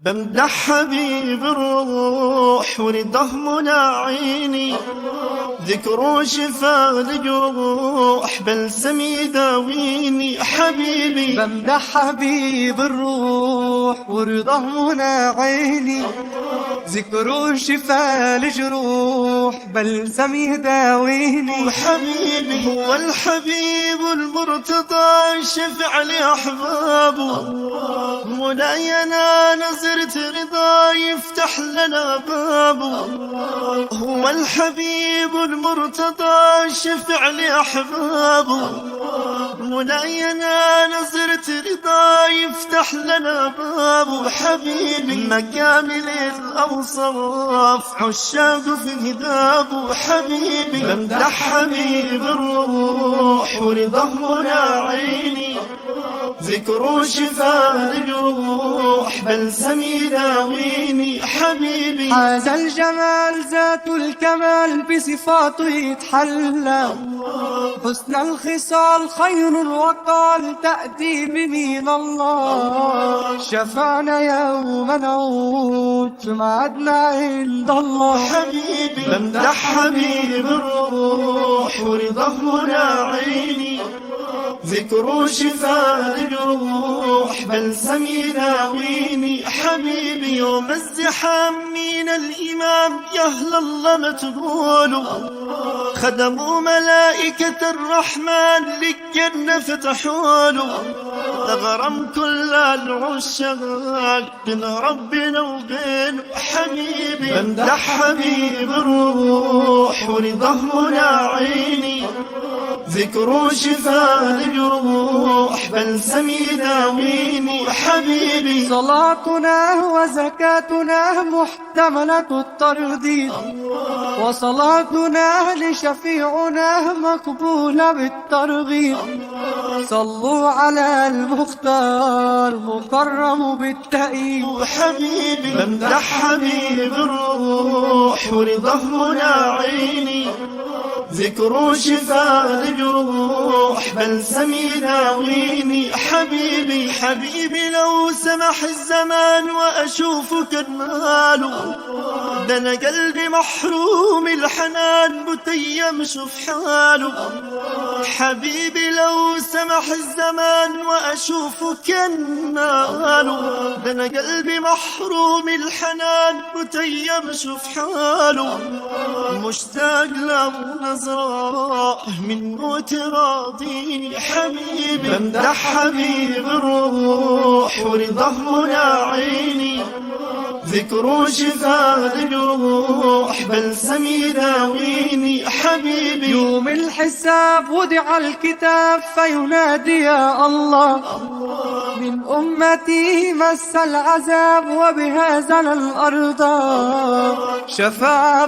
بمدح حبيب الروح ورده منى عيني ذكر شفاء الجروح بلسم يداويني حبيبي بمدح حبيب الروح ورضاه منى عيني ذكره شفاء الجروح بلسم يداويني حبيبي هو الحبيب المرتضى شفع لأحبابه مناينا نظرة رضا يفتح لنا بابه هو الحبيب المرتضى شفع لأحبابه مناينا نظرة رضا يفتح لنا بابه حبيبي مكامل الأوصاف عشاق في هدابه حبيبي بمدح حبيب الروح ورضاه منى عيني ذكر شفاء الجروح بلسم يداويني حبيبي هذا الجمال ذات الكمال بصفاته يتحلى حسن الخصال خير وقال تأتي بمين الله شفعنا يوم نعود في ميعادنا عند الله حبيبي بمدح حبيب الروح ورضاه منى عيني ذكر شفاء الجروح بلسم يداويني حبيبي يوم الزحام من الإمام يا أهل الله ما تقولوا خدموا ملائكة الرحمن للجنة فتحوا له تغرم كل العشاق بين ربنا وبين حبيبي بمدح حبيب الروح ورضاه منى عيني ذكر شفاء الجروح بلسم يداويني حبيبي صلاتنا وزكاتنا محتملة الترضي وصلاتنا لشفيعنا مقبولة بالترغيب صلوا على المختار مكرم بالتأييد حبيبي بمدح حبيب الروح ورضاه منى عيني ذكر شفاء الجروح بلسم يداويني حبيبي حبيبي لو سمح الزمان وأشوفك المال ده أنا قلبي محروم الحنان متيم شوف حاله حبيبي لو سمح الزمان وأشوفك النال ده أنا قلبي محروم الحنان متيم شوف حاله مشتاق له نظرة منه تراضيني حبيبي بمدح حبيب الروح ورضاه منى عيني ذكر شفاء الجروح بلسم يداويني حبيبي يوم الحساب وضع الكتاب فينادي يا الله من أمتي مس العذاب وبهذا الأرض شفع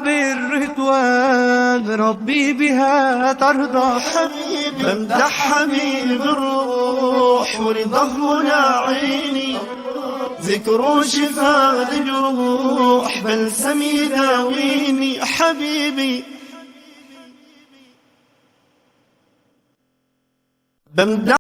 بالرضوان ربي بها ترضى حبيبي بمدح حبيب الروح ورضاه منى عيني ذكر شفاء الجروح بلسم يداويني حبيبي بمدح